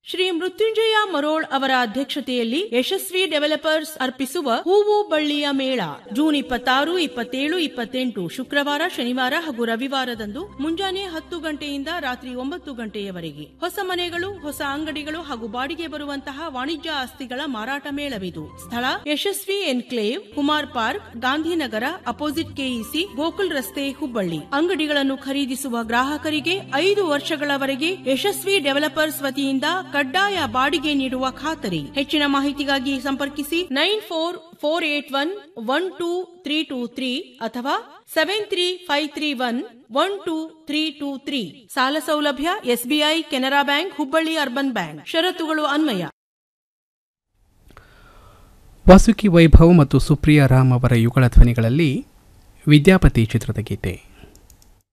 ಶ್ರೀ ಮೃತ್ಯುಂಜಯ ಮರೋಳ್ ಅವರ ಅಧ್ಯಕ್ಷತೆಯಲ್ಲಿ ಯಶಸ್ವಿ ಡೆವಲಪರ್ಸ್ ಅರ್ಪಿಸುವ ಹೂವು ಬಳ್ಳಿಯ ಮೇಳ ಜೂನ್ ಇಪ್ಪತ್ತಾರು ಇಪ್ಪತ್ತೇಳು ಇಪ್ಪತ್ತೆಂಟು ಶುಕ್ರವಾರ ಶನಿವಾರ ಹಾಗೂ ರವಿವಾರದಂದು ಮುಂಜಾನೆ ಹತ್ತು ಗಂಟೆಯಿಂದ ರಾತ್ರಿ ಒಂಬತ್ತು ಗಂಟೆಯವರೆಗೆ ಹೊಸ ಮನೆಗಳು ಹೊಸ ಅಂಗಡಿಗಳು ಹಾಗೂ ಬಾಡಿಗೆ ಬರುವಂತಹ ವಾಣಿಜ್ಯ ಆಸ್ತಿಗಳ ಮಾರಾಟ ಮೇಳವಿದು ಸ್ಥಳ Yashaswi enclave Kumar park Gandhinagar opposite KEC Gokul ರಸ್ತೆ ಹುಬ್ಬಳ್ಳಿ ಅಂಗಡಿಗಳನ್ನು ಖರೀದಿಸುವ ಗ್ರಾಹಕರಿಗೆ ಐದು ವರ್ಷಗಳವರೆಗೆ ಯಶಸ್ವಿ ಡೆವಲಪರ್ಸ್ ವತಿಯಿಂದ ಕಡ್ಡಾಯ ಬಾಡಿಗೆ ನೀಡುವ ಖಾತರಿ ಹೆಚ್ಚಿನ ಮಾಹಿತಿಗಾಗಿ ಸಂಪರ್ಕಿಸಿ nine four four eight one one two three two three ಅಥವಾ seven three five three one one two three two three ಸಾಲ ಸೌಲಭ್ಯ SBI Canara bank Hubballi urban bank ಷರತ್ತುಗಳು ಅನ್ವಯ ವಾಸುಕಿ ವೈಭವ್ ಮತ್ತು ಸುಪ್ರಿಯಾ ರಾಮ್ ಅವರ ಯುಗಳ ಧ್ವನಿಗಳಲ್ಲಿ ವಿದ್ಯಾಪತಿ ಚಿತ್ರದ ಗೀತೆ